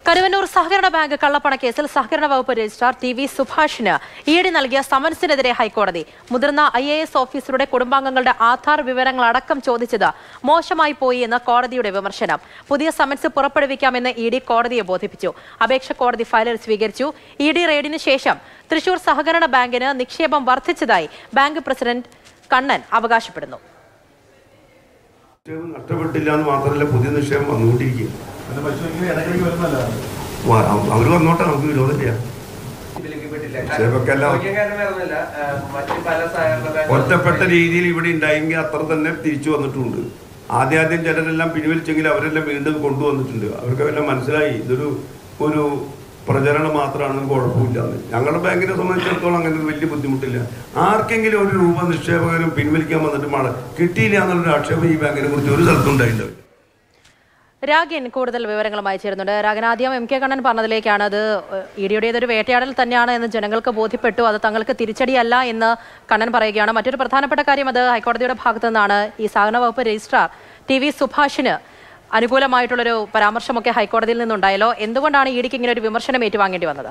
കരുവന്നൂർ സഹകരണ ബാങ്ക് കള്ളപ്പണ കേസിൽ സഹകരണ വകുപ്പ് രജിസ്ട്രാർ ടി വി സുഭാഷിന് ഈടി നൽകിയ സമൻസിനെതിരെ ഹൈക്കോടതി മുതിർന്ന ഐ എ എസ് ഓഫീസറുടെ കുടുംബാംഗങ്ങളുടെ ആധാർ വിവരങ്ങൾ അടക്കം ചോദിച്ചത് മോശമായി പോയി എന്ന് കോടതിയുടെ വിമർശനം പുതിയ സമൻസ് പുറപ്പെടുവിക്കാമെന്ന് ഇ ഡി കോടതിയെ ബോധിപ്പിച്ചു അപേക്ഷ കോടതി ഫയലിൽ സ്വീകരിച്ചു ഇ ഡി റെയ്ഡിന് ശേഷം തൃശൂർ സഹകരണ ബാങ്കിന് നിക്ഷേപം വർദ്ധിച്ചതായി ബാങ്ക് പ്രസിഡന്റ് കണ്ണൻ അവകാശപ്പെടുന്നു നിക്ഷേപം നഷ്ടപ്പെട്ടില്ല എന്ന് മാത്രമല്ല പുതിയ നിക്ഷേപം വന്നുകൊണ്ടിരിക്കും അത് പരിശോധിക്കുന്നത് ഇടയ്ക്കിടയ്ക്ക് വരുന്നതല്ല അവർ വന്നോട്ടെ നമുക്ക് വിരോധമില്ല വിലക്കിപ്പെട്ടില്ല. നിക്ഷേപമൊക്കെ എല്ലാം ചോദിക്കാൻ കാരണം വേറൊന്നുമല്ല. ആ, മറ്റ് പല സഹകരണ ബാങ്കുകളും ഒറ്റപ്പെട്ട രീതിയിൽ ഇവിടെ ഉണ്ടായെങ്കിൽ അത്ര തന്നെ തിരിച്ചു വന്നിട്ടുണ്ട് ആദ്യം ആദ്യം ചിലരെല്ലാം പിൻവലിച്ചെങ്കിൽ അവരെല്ലാം വീണ്ടും കൊണ്ടുവന്നിട്ടുണ്ട് അവർക്കെല്ലാം മനസ്സിലായി ഇതൊരു ഒരു പ്രചരണം മാത്രമാണ് കുഴപ്പമില്ല എന്ന് ഞങ്ങളുടെ ബാങ്കിനെ സംബന്ധിച്ചിടത്തോളം അങ്ങനെ ഒരു വലിയ ബുദ്ധിമുട്ടില്ല ആർക്കെങ്കിലും ഒരു രൂപ നിക്ഷേപകരും പിൻവലിക്കാൻ വന്നിട്ട് മാളെ കിട്ടിയില്ല എന്നുള്ളൊരു ആക്ഷേപം ഈ ബാങ്കിനെ കുറിച്ച് ഒരു സ്ഥലത്തും ഉണ്ടായിട്ടില്ല രാഗിൻ കൂടുതൽ വിവരങ്ങളുമായി ചേരുന്നുണ്ട് രാഗൻ ആദ്യം എം കെ കണ്ണൻ പറഞ്ഞതിലേക്കാണ് അത് ഇടിയുടേതൊരു വേട്ടയാടൽ തന്നെയാണ് എന്ന് ജനങ്ങൾക്ക് ബോധ്യപ്പെട്ടു അത് തങ്ങൾക്ക് തിരിച്ചടിയല്ല എന്ന് കണ്ണൻ പറയുകയാണ് മറ്റൊരു പ്രധാനപ്പെട്ട കാര്യം അത് ഹൈക്കോടതിയുടെ ഭാഗത്തു നിന്നാണ് ഈ സഹകരണ വകുപ്പ് രജിസ്ട്രാർ ടി വി സുഭാഷിന് അനുകൂലമായിട്ടുള്ളൊരു പരാമർശമൊക്കെ ഹൈക്കോടതിയിൽ നിന്നുണ്ടായല്ലോ എന്തുകൊണ്ടാണ് ഇ ഡിക്ക് ഇങ്ങനെ ഒരു വിമർശനം ഏറ്റുവാങ്ങേണ്ടി വന്നത്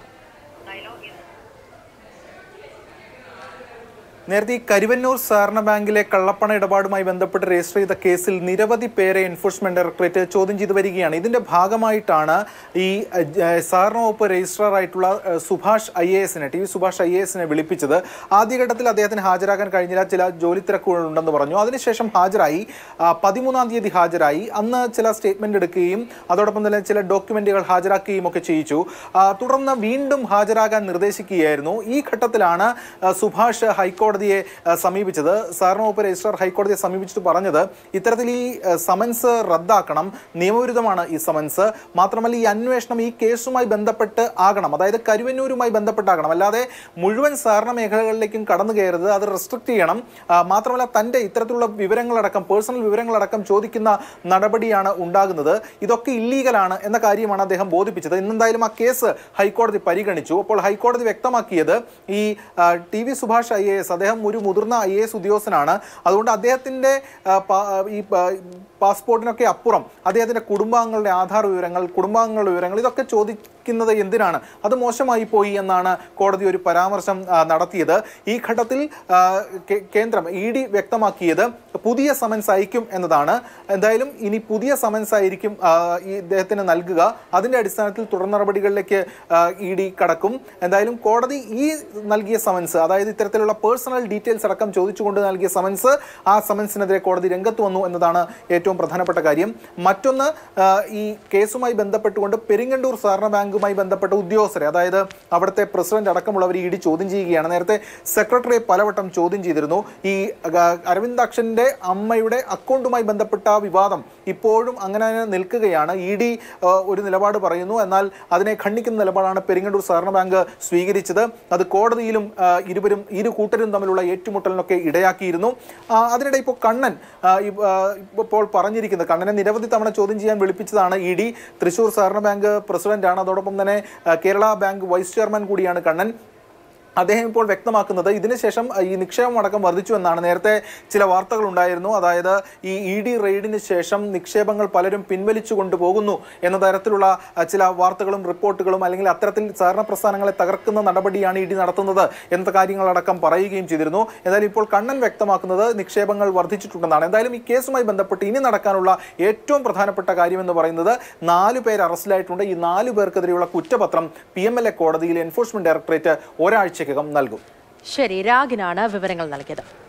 നേരത്തെ ഈ കരുവന്നൂർ സഹകരണ ബാങ്കിലെ കള്ളപ്പണ ഇടപാടുമായി ബന്ധപ്പെട്ട് രജിസ്റ്റർ ചെയ്ത കേസിൽ നിരവധി പേരെ എൻഫോഴ്സ്മെന്റ് ഡയറക്ടറേറ്റ് ചോദ്യം ചെയ്തു വരികയാണ് ഇതിന്റെ ഭാഗമായിട്ടാണ് ഈ അഹ്, സഹകരണ വകുപ്പ് രജിസ്ട്രാർ ആയിട്ടുള്ള അഹ്, സുഭാഷ് ഐ എ എസിനെ T V Subhash I A എസിനെ വിളിപ്പിച്ചത് ആദ്യഘട്ടത്തിൽ അദ്ദേഹത്തിന് ഹാജരാകാൻ കഴിഞ്ഞില്ല ചില ജോലി തിരക്കുകളുണ്ടെന്ന് പറഞ്ഞു അതിനുശേഷം ഹാജരായി ആ, പതിമൂന്നാം തീയതി ഹാജരായി അന്ന് ചില സ്റ്റേറ്റ്മെന്റ് എടുക്കുകയും അതോടൊപ്പം തന്നെ ചില ഡോക്യുമെന്റുകൾ ഹാജരാക്കുകയും ഒക്കെ ചെയ്യിച്ചു ആ, തുടർന്ന് വീണ്ടും ഹാജരാകാൻ നിർദ്ദേശിക്കുകയായിരുന്നു ഈ ഘട്ടത്തിലാണ് ആ, സുഭാഷ് ഹൈക്കോടതിയെ ആ, സമീപിച്ചത് സഹകരണ വകുപ്പ് രജിസ്ട്രാർ ഹൈക്കോടതിയെ സമീപിച്ചിട്ട് പറഞ്ഞത് ഇത്തരത്തിൽ ഈ ആ, സമൻസ് റദ്ദാക്കണം നിയമവിരുദ്ധമാണ് ഈ സമൻസ് മാത്രമല്ല ഈ അന്വേഷണം ഈ കേസുമായി ബന്ധപ്പെട്ട് ആകണം അതായത് കരുവന്നൂരുമായി ബന്ധപ്പെട്ടാകണം അല്ലാതെ മുഴുവൻ സഹകരണ മേഖലകളിലേക്കും കടന്നു കയറരുത് അത് റെസ്ട്രിക്ട് ചെയ്യണം ആ, മാത്രമല്ല തൻ്റെ ഇത്തരത്തിലുള്ള വിവരങ്ങളടക്കം പേഴ്സണൽ വിവരങ്ങളടക്കം ചോദിക്കുന്ന നടപടിയാണ് ഉണ്ടാകുന്നത് ഇതൊക്കെ ഇല്ലീഗലാണ് എന്ന കാര്യമാണ് അദ്ദേഹം ബോധിപ്പിച്ചത് ഇന്നെന്തായാലും ആ കേസ് ഹൈക്കോടതി പരിഗണിച്ചു അപ്പോൾ ഹൈക്കോടതി വ്യക്തമാക്കിയത് ഈ ആ, T V Subhash I A S അദ്ദേഹം ഒരു മുതിർന്ന ഐ എ എസ് ഉദ്യോഗസ്ഥനാണ് അതുകൊണ്ട് അദ്ദേഹത്തിൻ്റെ ആ, പാ- ഈ പാ- പാസ്പോർട്ടിനൊക്കെ അപ്പുറം അദ്ദേഹത്തിൻ്റെ കുടുംബാംഗങ്ങളുടെ ആധാർ വിവരങ്ങൾ കുടുംബാംഗങ്ങളുടെ വിവരങ്ങൾ ഇതൊക്കെ ചോദിക്കുന്നത് എന്തിനാണ് അത് മോശമായി പോയി എന്നാണ് കോടതി ഒരു പരാമർശം ആ, നടത്തിയത് ഈ ഘട്ടത്തിൽ ആ, കേ- കേന്ദ്രം ഇ ഡി വ്യക്തമാക്കിയത് പുതിയ സമൻസ് അയക്കും എന്നതാണ് എന്തായാലും ഇനി പുതിയ സമൻസ് ആയിരിക്കും ആ, ഈ ഇദ്ദേഹത്തിന് നൽകുക അതിന്റെ അടിസ്ഥാനത്തിൽ തുടർ നടപടികളിലേക്ക് ഇ ഡി കടക്കും എന്തായാലും കോടതി ഈ നൽകിയ സമൻസ് അതായത് ഇത്തരത്തിലുള്ള പേഴ്സണൽ ഡീറ്റെയിൽസ് അടക്കം ചോദിച്ചുകൊണ്ട് നൽകിയ സമൻസ് ആ സമൻസിനെതിരെ കോടതി രംഗത്ത് വന്നു എന്നതാണ് ഏറ്റവും പ്രധാനപ്പെട്ട കാര്യം മറ്റൊന്ന് ആ, ഈ കേസുമായി ബന്ധപ്പെട്ടുകൊണ്ട് പെരിങ്ങണ്ടൂർ സഹകരണ ബാങ്കുമായി ബന്ധപ്പെട്ട ഉദ്യോഗസ്ഥരെ അതായത് അവിടുത്തെ പ്രസിഡന്റ് അടക്കമുള്ളവർ ഇ ഡി ചോദ്യം ചെയ്യുകയാണ് നേരത്തെ സെക്രട്ടറിയെ പലവട്ടം ചോദ്യം ചെയ്തിരുന്നു ഈ ആ, അരവിന്ദാക്ഷന്റെ അമ്മയുടെ അക്കൗണ്ടുമായി ബന്ധപ്പെട്ട ആ വിവാദം ഇപ്പോഴും അങ്ങനെ തന്നെ നിൽക്കുകയാണ് ഇ ഡി ഒരു നിലപാട് പറയുന്നു എന്നാൽ അതിനെ ഖണ്ഡിക്കുന്ന നിലപാടാണ് പെരിങ്ങണ്ടൂർ സഹകരണ ബാങ്ക് സ്വീകരിച്ചത് അത് കോടതിയിലും ആ, ഇരുവരും ഇരു കൂട്ടരും തമ്മിലുള്ള ഏറ്റുമുട്ടലിനൊക്കെ ഇടയാക്കിയിരുന്നു ആ, അതിനിടെ ഇപ്പോൾ കണ്ണൻ ആ, ഈ- ആ, ഇപ്പോൾ പറഞ്ഞിരിക്കുന്നത് കണ്ണനെ നിരവധി തവണ ചോദ്യം ചെയ്യാൻ വിളിപ്പിച്ചതാണ് ഇ ഡി തൃശൂർ സഹകരണ ബാങ്ക് പ്രസിഡന്റാണ് അതോടൊപ്പം തന്നെ ആ, കേരള ബാങ്ക് വൈസ് ചെയർമാൻ കൂടിയാണ് കണ്ണൻ അദ്ദേഹം ഇപ്പോൾ വ്യക്തമാക്കുന്നത് ഇതിനുശേഷം ഈ നിക്ഷേപം അടക്കം വർദ്ധിച്ചു എന്നാണ് നേരത്തെ ചില വാർത്തകൾ ഉണ്ടായിരുന്നു അതായത് ഈ ഇ ഡി റെയ്ഡിന് ശേഷം നിക്ഷേപങ്ങൾ പലരും പിൻവലിച്ചു കൊണ്ടുപോകുന്നു എന്ന തരത്തിലുള്ള അഹ്, ചില വാർത്തകളും റിപ്പോർട്ടുകളും അല്ലെങ്കിൽ അത്തരത്തിൽ സഹകരണ പ്രസ്ഥാനങ്ങളെ തകർക്കുന്ന നടപടിയാണ് ഇ ഡി നടത്തുന്നത് എന്ന കാര്യങ്ങളടക്കം പറയുകയും ചെയ്തിരുന്നു എന്തായാലും ഇപ്പോൾ കണ്ണൻ വ്യക്തമാക്കുന്നത് നിക്ഷേപങ്ങൾ വർദ്ധിച്ചിട്ടുണ്ടെന്നാണ് എന്തായാലും ഈ കേസുമായി ബന്ധപ്പെട്ട് ഇനി നടക്കാനുള്ള ഏറ്റവും പ്രധാനപ്പെട്ട കാര്യം എന്ന് പറയുന്നത് നാലു പേർ അറസ്റ്റിലായിട്ടുണ്ട് ഈ നാലു പേർക്കെതിരെയുള്ള കുറ്റപത്രം പി എം എൽ എ കോടതിയിൽ എൻഫോഴ്സ്മെന്റ് ഡയറക്ടറേറ്റ് ഒരാഴ്ചക്കകം നൽകും ശരി രാഗിനാണ് വിവരങ്ങൾ നൽകിയത്